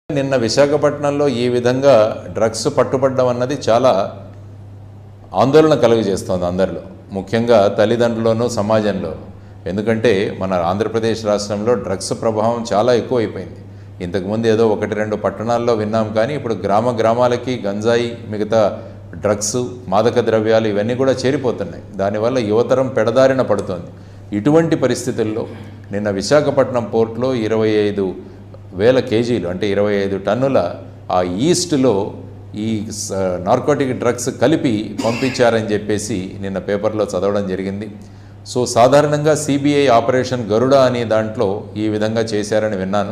నిన్న విశాఖపట్నంలో ఈ విధంగా డ్రగ్స్ పట్టుబడడం అన్నది చాలా ఆందోళన కలుగజేస్తోంది అందరిలో ముఖ్యంగా తల్లిదండ్రుల్లోనూ సమాజంలో ఎందుకంటే మన ఆంధ్రప్రదేశ్ రాష్ట్రంలో డ్రగ్స్ ప్రభావం చాలా ఎక్కువైపోయింది ఇంతకుముందు ఏదో ఒకటి రెండు పట్టణాల్లో విన్నాం కానీ ఇప్పుడు గ్రామ గ్రామాలకి గంజాయి మిగతా డ్రగ్స్ మాదక ద్రవ్యాలు ఇవన్నీ కూడా చేరిపోతున్నాయి దానివల్ల యువతరం పెడదారిన పడుతోంది ఇటువంటి పరిస్థితుల్లో నిన్న విశాఖపట్నం పోర్ట్లో ఇరవై ఐదు వేల కేజీలు అంటే ఇరవై ఐదు టన్నుల ఆ ఈస్ట్లో ఈ స- నార్కోటిక్ డ్రగ్స్ కలిపి పంపించారని చెప్పేసి నిన్న పేపర్లో చదవడం జరిగింది సో సాధారణంగా సిబిఐ ఆపరేషన్ గరుడ అనే దాంట్లో ఈ విధంగా చేశారని విన్నాను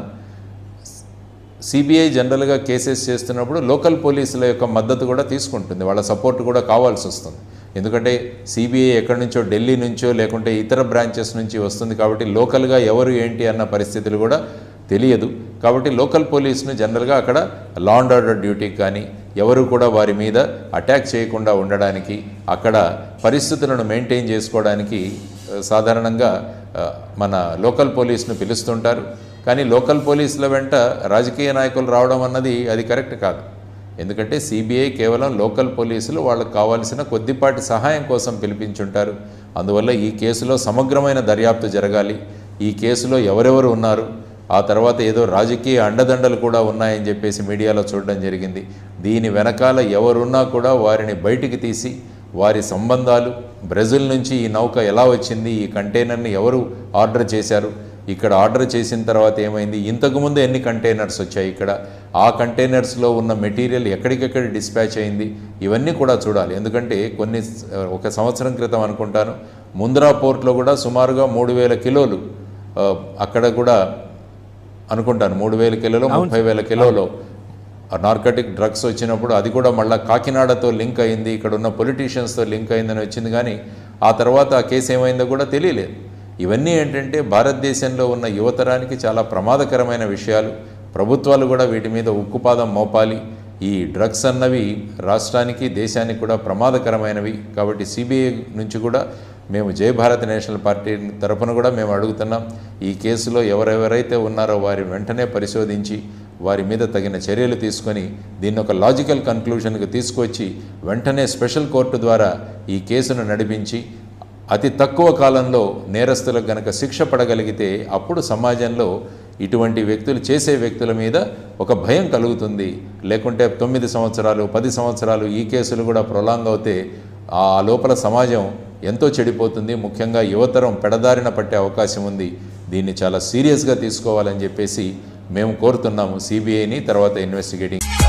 సిబిఐ జనరల్గా కేసెస్ చేస్తున్నప్పుడు లోకల్ పోలీసుల యొక్క మద్దతు కూడా తీసుకుంటుంది వాళ్ళ సపోర్ట్ కూడా కావాల్సి వస్తుంది ఎందుకంటే సిబిఐ ఎక్కడి నుంచో ఢిల్లీ నుంచో లేకుంటే ఇతర బ్రాంచెస్ నుంచి వస్తుంది కాబట్టి లోకల్గా ఎవరు ఏంటి అన్న పరిస్థితులు కూడా తెలియదు కాబట్టి లోకల్ పోలీసును జనరల్గా అక్కడ లా అండ్ ఆర్డర్ డ్యూటీకి కానీ ఎవరు కూడా వారి మీద అటాక్ చేయకుండా ఉండడానికి అక్కడ పరిస్థితులను మెయింటైన్ చేసుకోవడానికి ఆ, సాధారణంగా ఆ, మన లోకల్ పోలీసును పిలుస్తుంటారు కానీ లోకల్ పోలీసుల వెంట రాజకీయ నాయకులు రావడం అన్నది అది కరెక్ట్ కాదు ఎందుకంటే సిబిఐ కేవలం లోకల్ పోలీసులు వాళ్ళకు కావాల్సిన కొద్దిపాటి సహాయం కోసం పిలిపించుంటారు అందువల్ల ఈ కేసులో సమగ్రమైన దర్యాప్తు జరగాలి ఈ కేసులో ఎవరెవరు ఉన్నారు ఆ తర్వాత ఏదో రాజకీయ అండదండలు కూడా ఉన్నాయని చెప్పేసి మీడియాలో చూడడం జరిగింది దీని వెనకాల ఎవరున్నా కూడా వారిని బయటికి తీసి వారి సంబంధాలు బ్రెజిల్ నుంచి ఈ నౌక ఎలా వచ్చింది ఈ కంటైనర్ని ఎవరు ఆర్డర్ చేశారు ఇక్కడ ఆర్డర్ చేసిన తర్వాత ఏమైంది ఇంతకుముందు ఎన్ని కంటైనర్స్ వచ్చాయి ఇక్కడ ఆ కంటైనర్స్లో ఉన్న మెటీరియల్ ఎక్కడికెక్కడ డిస్పాచ్ అయింది ఇవన్నీ కూడా చూడాలి ఎందుకంటే కొన్ని స- ఒక సంవత్సరం క్రితం అనుకుంటాను ముంద్రా పోర్ట్లో కూడా సుమారుగా మూడు వేల కిలోలు ఆ, అక్కడ కూడా అనుకుంటాను మూడు వేల కిలోలు ముప్పై వేల కిలోలు నార్కటిక్ డ్రగ్స్ వచ్చినప్పుడు అది కూడా మళ్ళీ కాకినాడతో లింక్ అయింది ఇక్కడ ఉన్న పొలిటీషియన్స్తో లింక్ అయిందని వచ్చింది కానీ ఆ తర్వాత ఆ కేసు ఏమైందో కూడా తెలియలేదు ఇవన్నీ ఏంటంటే భారతదేశంలో ఉన్న యువతరానికి చాలా ప్రమాదకరమైన విషయాలు ప్రభుత్వాలు కూడా వీటి మీద ఉక్కుపాదం మోపాలి ఈ డ్రగ్స్ అన్నవి రాష్ట్రానికి దేశానికి కూడా ప్రమాదకరమైనవి కాబట్టి సిబిఐ నుంచి కూడా మేము జై భారత్ నేషనల్ పార్టీ తరఫున కూడా మేము అడుగుతున్నాం ఈ కేసులో ఎవరెవరైతే ఉన్నారో వారి వెంటనే పరిశోధించి వారి మీద తగిన చర్యలు తీసుకొని దీన్ని ఒక లాజికల్ కన్క్లూషన్కి తీసుకొచ్చి వెంటనే స్పెషల్ కోర్టు ద్వారా ఈ కేసును నడిపించి అతి తక్కువ కాలంలో నేరస్తులకు గనక శిక్ష పడగలిగితే అప్పుడు సమాజంలో ఇటువంటి వ్యక్తులు చేసే వ్యక్తుల మీద ఒక భయం కలుగుతుంది లేకుంటే తొమ్మిది సంవత్సరాలు పది సంవత్సరాలు ఈ కేసులు కూడా ప్రొలాంగ్ అవుతే ఆ లోపల సమాజం ఎంతో చెడిపోతుంది ముఖ్యంగా యువతరం పెడదారిన పట్టే అవకాశం ఉంది దీన్ని చాలా సీరియస్గా తీసుకోవాలని చెప్పేసి మేము కోరుతున్నాము సిబిఐని తర్వాత ఇన్వెస్టిగేటింగ్